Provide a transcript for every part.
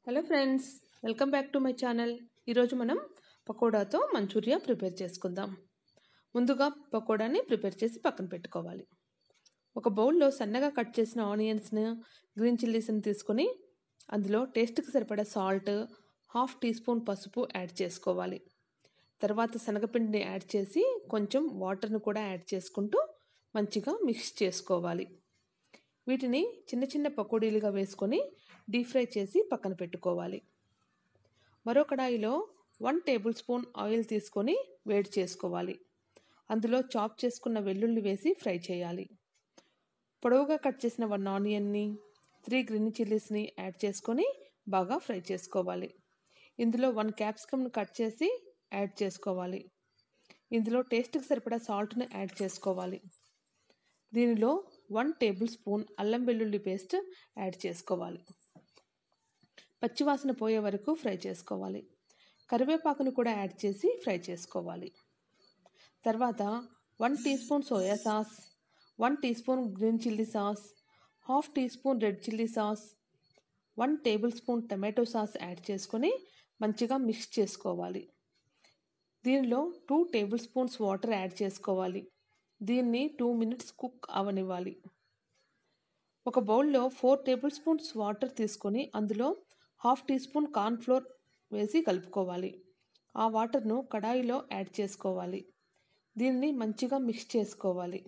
hello friends welcome back to my channel ఈరోజు మనం పకోడాతో Manchuria prepare చేసుకుందాం ముందుగా పకోడాని ప్రిపేర్ చేసి పక్కన పెట్టుకోవాలి ఒక బౌల్లో సన్నగా కట్ చేసిన ఆనియన్స్ని గ్రీన్ చిల్లీస్ని తీసుకొని అందులో టేస్ట్కి సరిపడా సాల్ట్ హాఫ్ టీ స్పూన్ పసుపు యాడ్ చేసుకోవాలి తర్వాత శనగపిండిని యాడ్ చేసి కొంచెం వాటర్ని కూడా యాడ్ చేసుకుంటూ మంచిగా మిక్స్ చేసుకోవాలి వీటిని చిన్న చిన్న పకోడీలుగా వేసుకొని డీప్ ఫ్రై చేసి పక్కన పెట్టుకోవాలి మరో కడాయిలో వన్ టేబుల్ స్పూన్ ఆయిల్ తీసుకొని వేడి చేసుకోవాలి అందులో చాప్ చేసుకున్న వెల్లుల్లి వేసి ఫ్రై చేయాలి పొడవుగా కట్ చేసిన వన్ ఆనియన్ని త్రీ గ్రీన్ చిల్లీస్ని యాడ్ చేసుకొని బాగా ఫ్రై చేసుకోవాలి ఇందులో వన్ క్యాప్సికమ్ను కట్ చేసి యాడ్ చేసుకోవాలి ఇందులో టేస్ట్కి సరిపడా సాల్ట్ని యాడ్ చేసుకోవాలి దీనిలో వన్ టేబుల్ స్పూన్ అల్లం వెల్లుల్లి పేస్ట్ యాడ్ చేసుకోవాలి పచ్చివాసన పోయే వరకు ఫ్రై చేసుకోవాలి కరివేపాకును కూడా యాడ్ చేసి ఫ్రై చేసుకోవాలి తర్వాత one teaspoon soya sauce one teaspoon green chilli sauce half teaspoon red chilli sauce one tablespoon tomato sauce add చేసుకొని మంచిగా మిక్స్ చేసుకోవాలి దీనిలో two tablespoons water add చేసుకోవాలి దీన్ని two minutes cook అవనివ్వాలి ఒక బౌల్లో four table tablespoons water తీసుకొని అందులో హాఫ్ టీ స్పూన్ కార్న్ఫ్లోర్ వేసి కలుపుకోవాలి ఆ వాటర్ను కడాయిలో యాడ్ చేసుకోవాలి దీన్ని మంచిగా మిక్స్ చేసుకోవాలి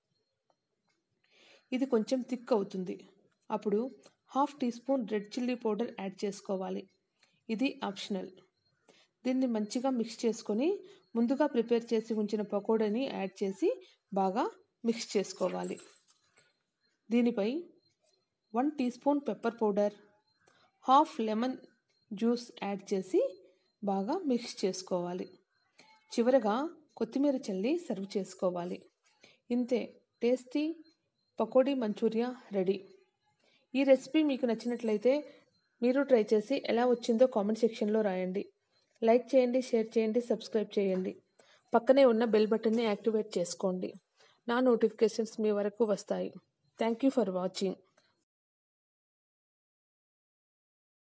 ఇది కొంచెం థిక్ అవుతుంది అప్పుడు half teaspoon red chilli powder add చేసుకోవాలి ఇది ఆప్షనల్ దీన్ని మంచిగా మిక్స్ చేసుకొని ముందుగా ప్రిపేర్ చేసి ఉంచిన పకోడాని యాడ్ చేసి బాగా మిక్స్ చేసుకోవాలి దీనిపై one teaspoon pepper powder half lemon juice add చేసి బాగా మిక్స్ చేసుకోవాలి చివరగా కొత్తిమీర చల్లి సర్వ్ చేసుకోవాలి ఇంతే టేస్టీ పకోడీ మంచూరియా రెడీ ఈ రెసిపీ మీకు నచ్చినట్లయితే మీరు ట్రై చేసి ఎలా వచ్చిందో కామెంట్ సెక్షన్లో రాయండి లైక్ చేయండి షేర్ చేయండి సబ్స్క్రైబ్ చేయండి పక్కనే ఉన్న బెల్ బటన్ని యాక్టివేట్ చేసుకోండి నా నోటిఫికేషన్స్ మీ వరకు వస్తాయి థ్యాంక్ యూ ఫర్ వాచింగ్